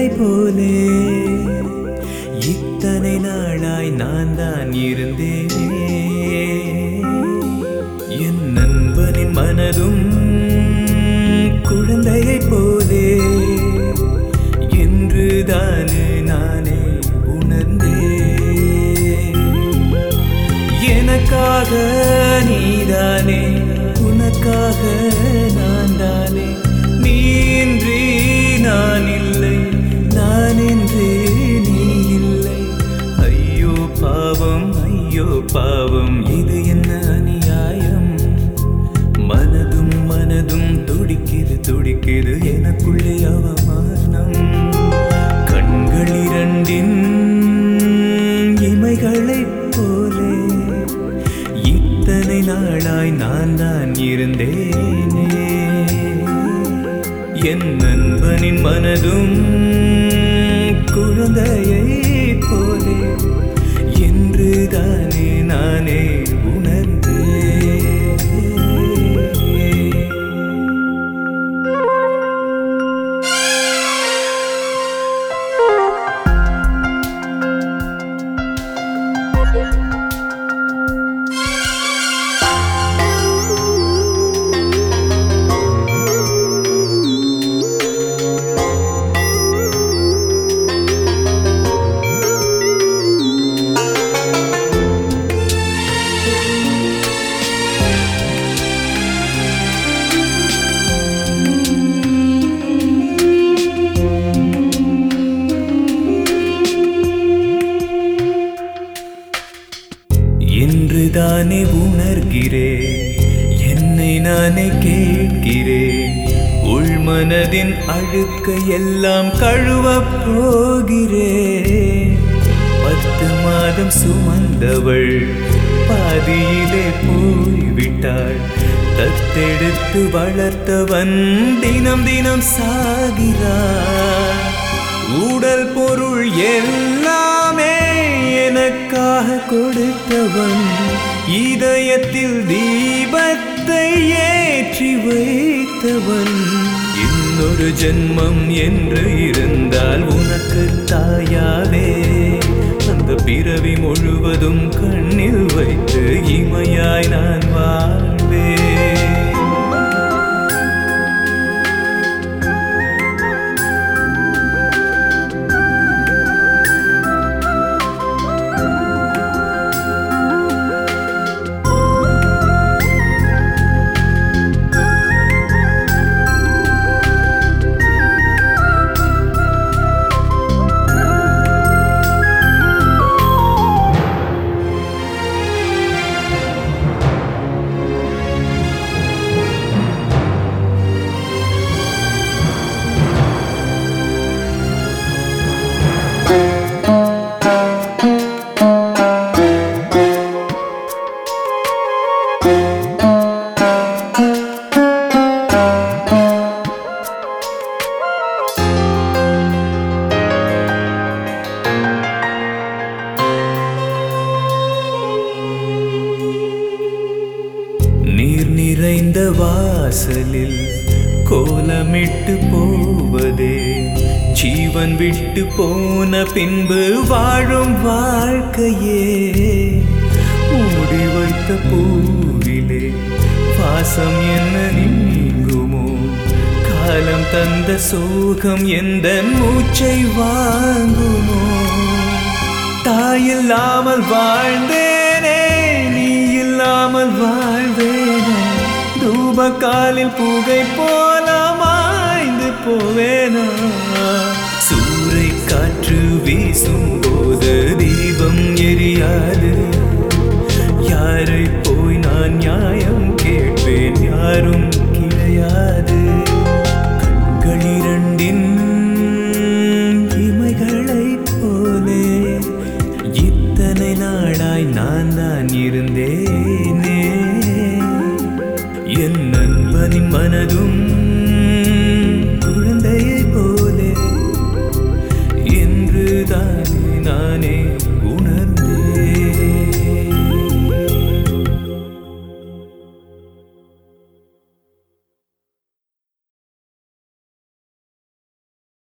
போலே இத்தனை நாளாய் நான் தான் இருந்தேன் என் நண்பனின் மனதும் குழந்தையைப் போலே என்று தானே நானே உணர்ந்தேன் எனக்காக நீதானே உனக்காக நான் தானே நீன்றி நான் இல்லை நான் என்றே நீ இல்லை ஐயோ பாவம் ஐயோ பாவம் இது என்ன அநியாயம் மனதும் மனதும் துடிக்குது துடிக்குது எனக்குள்ளே அவமானம் கண்கள் இரண்டின் இமைகளைப் போலே இத்தனை நாளாய் நான் தான் இருந்தேனே என் நண்பனின் மனதும் குழந்தையைப் போலே என்று தானே நானே உணர்ந்தேன் என்று தானே உணர்கிறேன் என்னை நானே கேட்கிறேன் உள்மனதின் அழுக்க எல்லாம் கழுவப் போகிறேன் பத்து மாதம் சுமந்தவள் பாதியிலே போய்விட்டாள் தத்தெடுத்து வளர்த்தவன் தினம் தினம் சாகிறான் உடல் பொருள் எல்லாமே எனக்காக கொடுத்தவன் இதயத்தில் தீபத்தை ஏற்றி வைத்தவன் இன்னொரு ஜென்மம் என்று இருந்தால் உனக்கு தாயாவே அந்த பிறவி முழுவதும் கண்ணில் வைத்து இமையாய் நான் வாழ்வேன் நீர் நிறைந்த வாசலில் கோலமிட்டு போவதே ஜீவன் விட்டு போன பின்பு வாழும் வாழ்க்கையே மூடி வைத்த பூவிலே வாசம் என்ன நீங்குமோ காலம் தந்த சோகம் எந்த மூச்சை வாங்குமோ தாயில்லாமல் வாழ்ந்தேனே நீ இல்லாமல் வாழ்வேனே தூப காலில் புகை போல மாய்ந்து போவேனா சூறை காற்று வீசும் போது தீபம் எரியாது